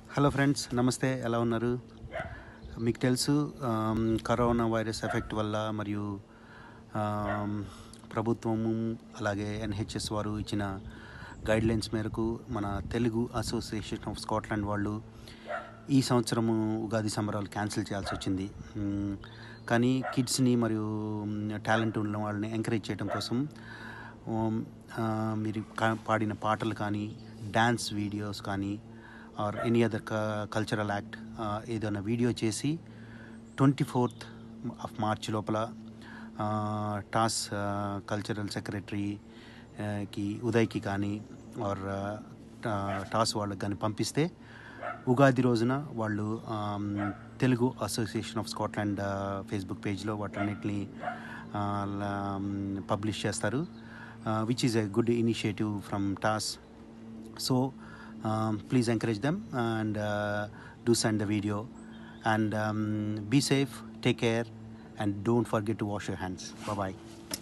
hello friends నమస్తే ఎలా ఉన్నారు మీకు తెలుసు ఆమ్, కరోనా వైరస్ ఎఫెక్ట్ వల్ల మరియు ఆమ్, ప్రభుత్వము అలాగే ఎన్హెచ్ఎస్ వారు ఇచ్చిన గైడ్లైన్స్ మేరకు మన తెలుగు అసోసియేషన్ ఆఫ్ స్కాట్లాండ్ వాళ్ళు ఈ సంవత్సరము ఉగాది సంబరాలు క్యాన్సిల్ చేయాల్సి వచ్చింది మ్, కానీ కిడ్స్ని మరియు టాలెంట్ ఉన్న వాళ్ళని ఎంకరేజ్ చేయడం కోసం ఉమ్, ఆ, మీరు కా- పాడిన పాటలు కానీ డ్యాన్స్ వీడియోస్ కానీ or any other cultural act ఏదైనా వీడియో చేసి ట్వంటీ ఫోర్త్ ఆఫ్ మార్చ్ లోపల ఆ, టాస్ కల్చరల్ సెక్రటరీ కి ఉదయ్కి కానీ ఆర్ టాస్ వాళ్ళకి కానీ పంపిస్తే ఉగాది రోజున వాళ్ళు um, Telugu association of Scotland Facebook పేజ్లో వాటన్నిటిని పబ్లిష్ చేస్తారు which is a good initiative from TAS so please encourage them and do send the video and be safe take care and don't forget to wash your hands bye